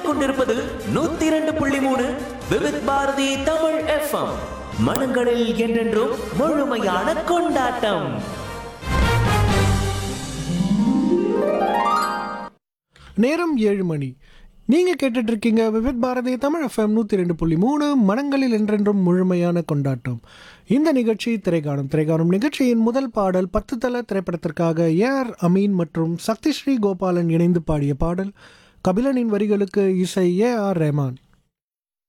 கேட்டுக்கொண்டிருப்பது நூத்தி இரண்டு புள்ளி மூணு விவித் பாரதி தமிழ் எஃப்எம் மனங்களில் என்றென்றும் முழுமையான கொண்டாட்டம் நேரம் ஏழு மணி நீங்கள் கேட்டுட்டு இருக்கீங்க விவித் பாரதி தமிழ் எஃப்எம் நூற்றி ரெண்டு புள்ளி மூணு மனங்களில் என்றென்றும் முழுமையான கொண்டாட்டம் இந்த நிகழ்ச்சி திரைக்காணும் திரைக்காணும் நிகழ்ச்சியின் முதல் பாடல் பத்து தல திரைப்படத்திற்காக ஏஆர் அமீன் மற்றும் சக்தி ஸ்ரீ கோபாலன் இணைந்து பாடிய பாடல் கபிலனின் வரிகளுக்கு இசை ஏ ஆர் ரஹ்மான்